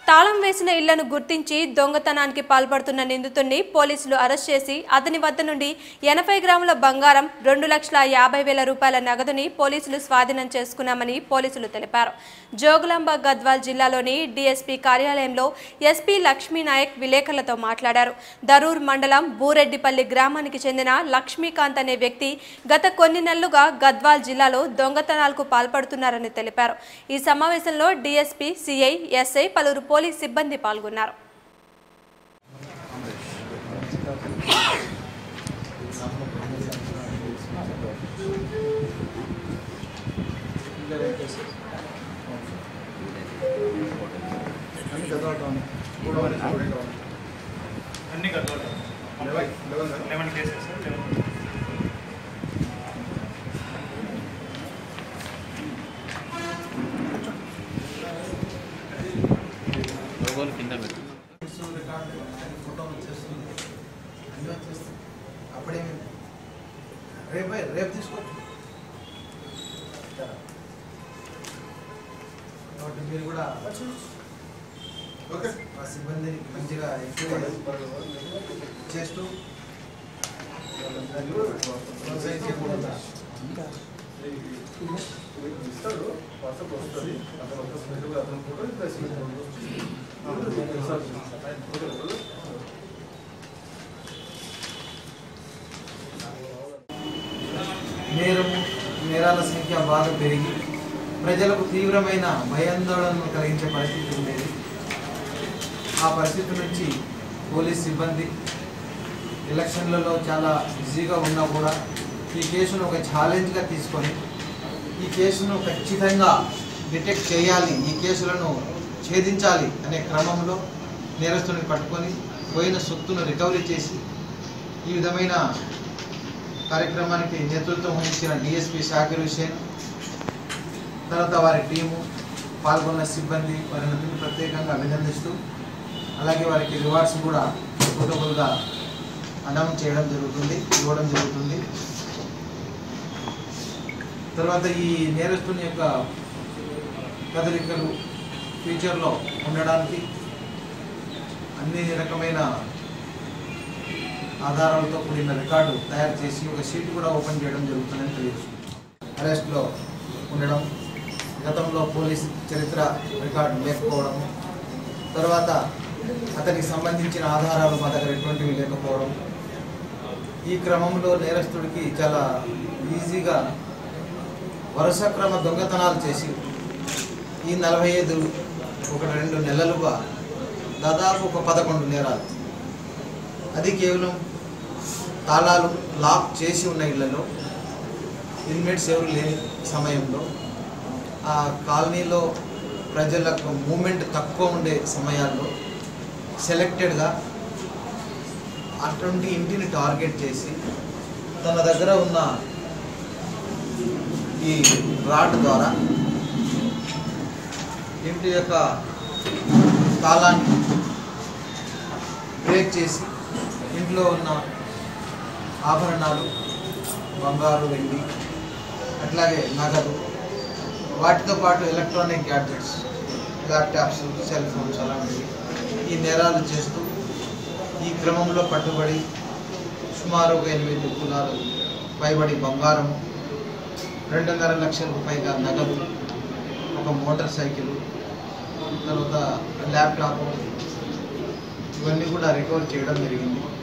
తాళం వేసిన ఇళ్లను గుర్తించి దొంగతనానికి పాల్పడుతున్న నిందితుడిని పోలీసులు అరెస్ట్ చేసి అతని వద్ద నుండి ఎనభై గ్రాముల బంగారం రెండు లక్షల యాభై వేల రూపాయల నగదుని పోలీసులు స్వాధీనం చేసుకున్నామని పోలీసులు తెలిపారు జోగులాంబ గద్వాల్ జిల్లాలోని డీఎస్పీ కార్యాలయంలో ఎస్పీ లక్ష్మీనాయక్ విలేకరులతో మాట్లాడారు దరూర్ మండలం బూరెడ్డిపల్లి గ్రామానికి చెందిన లక్ష్మీకాంత్ అనే వ్యక్తి గత కొన్ని నెలలుగా గద్వాల్ జిల్లాలో దొంగతనాలకు పాల్పడుతున్నారని తెలిపారు ఈ సమావేశంలో డీఎస్పీ సిఐ ఎస్ఐ పలువురు పోలీస్ సిబ్బంది పాల్గొన్నారు అన్ని కట్టాలి లెవెన్ కేసెస్ లెవెన్ లోగోలు కింద పెట్టు ఫోటో వచ్చేస్తుంది అన్నీ వచ్చేస్తుంది అప్పుడేమి రేపు రేపు తీసుకోవచ్చు కాబట్టి మీరు కూడా ఓకే ఆ సిబ్బందిని మంచిగా ఎక్కువ చేస్తూ ప్రోత్సహించకూడదు. ఇస్తాడు వాట్సాప్ వస్తుంది అతను ఒక స్పెషల్ అతను ఫోటో ప్లస్ నేరము నేరాల సంఖ్య బాగా పెరిగి ప్రజలకు తీవ్రమైన భయాందోళనను కలిగించే పరిస్థితి ఉండేది ఆ పరిస్థితి నుంచి పోలీస్ సిబ్బంది ఎలక్షన్లలో చాలా బిజీగా ఉన్నా కూడా ఈ కేసును ఒక ఛాలెంజ్గా తీసుకొని ఈ కేసును ఖచ్చితంగా డిటెక్ట్ చేయాలి ఈ కేసులను ఛేదించాలి అనే క్రమంలో నేరస్తుని పట్టుకొని పోయిన సొత్తును రికవరీ చేసి ఈ విధమైన కార్యక్రమానికి నేతృత్వం వహించిన డిఎస్పి షాకిర్ హుసేన్ తర్వాత వారి టీము పాల్గొన్న సిబ్బంది వారిని ప్రత్యేకంగా అభినందిస్తూ అలాగే వారికి రివార్డ్స్ కూడా సూటబుల్గా అనౌన్స్ చేయడం జరుగుతుంది ఇవ్వడం జరుగుతుంది తర్వాత ఈ నేరస్తుని యొక్క కదలికలు ఫ్యూచర్లో ఉండడానికి అన్ని రకమైన ఆధారాలతో కూడిన రికార్డు తయారు చేసి ఒక షీట్ కూడా ఓపెన్ చేయడం జరుగుతుందని తెలియజేస్తుంది అరెస్ట్లో ఉండడం గతంలో పోలీస్ చరిత్ర రికార్డు లేకపోవడం తర్వాత అతనికి సంబంధించిన ఆధారాలు మా దగ్గర ఎటువంటివి లేకపోవడం ఈ క్రమంలో నేరస్తుడికి చాలా ఈజీగా వరుస క్రమ దొంగతనాలు చేసి ఈ నలభై ఐదు ఒక రెండు నెలలుగా దాదాపు ఒక పదకొండు నేరాలు అది కేవలం తాళాలు లాక్ చేసి ఉన్న ఇళ్లలో ఇన్మేట్స్ ఎవరు లేని సమయంలో ఆ కాలనీలో ప్రజలకు మూమెంట్ తక్కువ ఉండే సమయాల్లో సెలెక్టెడ్గా అటువంటి ఇంటిని టార్గెట్ చేసి తన దగ్గర ఉన్న ఈ రాడ్ ద్వారా ఇంటి యొక్క తాళాన్ని బ్రేక్ చేసి ఇంట్లో ఉన్న ఆభరణాలు బంగారు వెండి అట్లాగే నగదు వాటితో పాటు electronic gadgets laptops cell phones అలాంటివి ఈ నేరాలు చేస్తూ ఈ క్రమంలో పట్టుబడి సుమారు ఒక ఎనిమిది తులాలు పైబడి బంగారము రెండున్నర లక్షలకు పైగా నగదు ఒక మోటార్ సైకిల్ తర్వాత ల్యాప్టాప్ ఇవన్నీ కూడా రికవర్ చేయడం జరిగింది